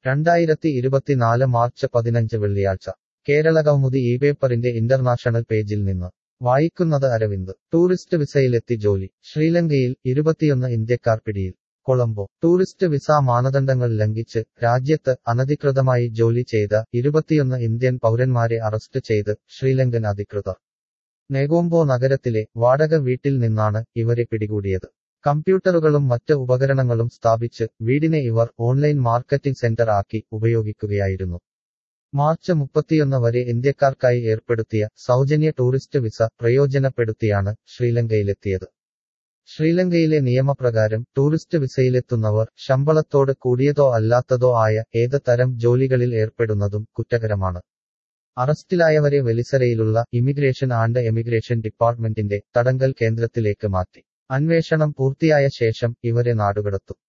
രണ്ടായിരത്തി ഇരുപത്തിനാല് മാർച്ച് പതിനഞ്ച് വെള്ളിയാഴ്ച കേരള കൗമുദി ഈ പേപ്പറിന്റെ ഇന്റർനാഷണൽ പേജിൽ നിന്ന് വായിക്കുന്നത് അരവിന്ദ് ടൂറിസ്റ്റ് വിസയിലെത്തി ജോലി ശ്രീലങ്കയിൽ ഇരുപത്തിയൊന്ന് ഇന്ത്യക്കാർ പിടിയിൽ കൊളംബോ ടൂറിസ്റ്റ് വിസ മാനദണ്ഡങ്ങൾ ലംഘിച്ച് രാജ്യത്ത് അനധികൃതമായി ജോലി ചെയ്ത ഇരുപത്തിയൊന്ന് ഇന്ത്യൻ പൗരന്മാരെ അറസ്റ്റ് ചെയ്ത് ശ്രീലങ്കൻ അധികൃതർ നെഗോംബോ നഗരത്തിലെ വാടക വീട്ടിൽ നിന്നാണ് ഇവരെ പിടികൂടിയത് കമ്പ്യൂട്ടറുകളും മറ്റ് ഉപകരണങ്ങളും സ്ഥാപിച്ച് വീടിനെ ഇവർ ഓൺലൈൻ മാർക്കറ്റിംഗ് സെന്റർ ആക്കി ഉപയോഗിക്കുകയായിരുന്നു മാർച്ച് മുപ്പത്തിയൊന്ന് വരെ ഇന്ത്യക്കാർക്കായി ഏർപ്പെടുത്തിയ സൗജന്യ ടൂറിസ്റ്റ് വിസ പ്രയോജനപ്പെടുത്തിയാണ് ശ്രീലങ്കയിലെത്തിയത് ശ്രീലങ്കയിലെ നിയമപ്രകാരം ടൂറിസ്റ്റ് വിസയിലെത്തുന്നവർ ശമ്പളത്തോട് കൂടിയതോ അല്ലാത്തതോ ആയ ഏത് തരം ജോലികളിൽ ഏർപ്പെടുന്നതും കുറ്റകരമാണ് അറസ്റ്റിലായവരെ വെലിസരയിലുള്ള ഇമിഗ്രേഷൻ ആൻഡ് എമിഗ്രേഷൻ ഡിപ്പാർട്ട്മെന്റിന്റെ തടങ്കൽ കേന്ദ്രത്തിലേക്ക് മാറ്റി അന്വേഷണം പൂർത്തിയായ ശേഷം ഇവരെ നാടുകടത്തും